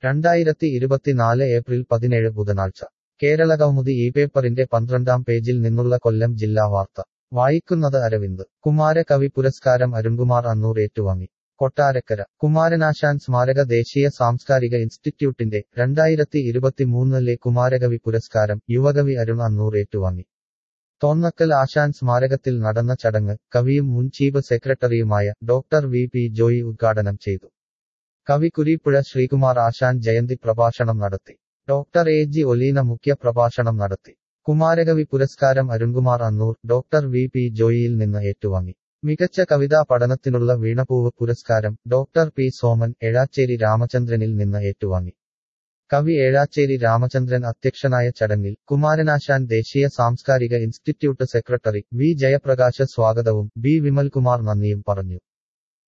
രണ്ടായിരത്തി ഇരുപത്തിനാല് ഏപ്രിൽ പതിനേഴ് ബുധനാഴ്ച കേരളകൗമുദി ഈ പേപ്പറിന്റെ പന്ത്രണ്ടാം പേജിൽ നിന്നുള്ള കൊല്ലം ജില്ലാ വാർത്ത വായിക്കുന്നത് അരവിന്ദ് കുമാരകവി പുരസ്കാരം അരുൺകുമാർ അന്നൂർ ഏറ്റുവാങ്ങി കൊട്ടാരക്കര കുമാരനാശാൻ സ്മാരക ദേശീയ സാംസ്കാരിക ഇൻസ്റ്റിറ്റ്യൂട്ടിന്റെ രണ്ടായിരത്തി ഇരുപത്തിമൂന്നിലെ കുമാരകവി പുരസ്കാരം യുവകവി അരുൺ അന്നൂർ ഏറ്റുവാങ്ങി തോന്നക്കൽ ആശാൻ സ്മാരകത്തിൽ നടന്ന ചടങ്ങ് കവിയും മുൻ ചീഫ് സെക്രട്ടറിയുമായ ഡോക്ടർ വി പി ജോയി ഉദ്ഘാടനം ചെയ്തു കവി കുരീപ്പുഴ ശ്രീകുമാർ ആശാൻ ജയന്തി പ്രഭാഷണം നടത്തി ഡോക്ടർ എ ജി ഒലീന മുഖ്യ പ്രഭാഷണം നടത്തി കുമാരകവി പുരസ്കാരം Arunkumar Annur doctor V P ജോയിയിൽ നിന്ന് ഏറ്റുവാങ്ങി മികച്ച കവിതാ പഠനത്തിനുള്ള വീണപൂവ് പുരസ്കാരം ഡോക്ടർ പി സോമൻ ഏഴാച്ചേരി രാമചന്ദ്രനിൽ നിന്ന് ഏറ്റുവാങ്ങി കവി ഏഴാച്ചേരി രാമചന്ദ്രൻ അധ്യക്ഷനായ ചടങ്ങിൽ കുമാരനാശാൻ ദേശീയ സാംസ്കാരിക ഇൻസ്റ്റിറ്റ്യൂട്ട് സെക്രട്ടറി വി ജയപ്രകാശ സ്വാഗതവും ബി വിമൽകുമാർ നന്ദിയും പറഞ്ഞു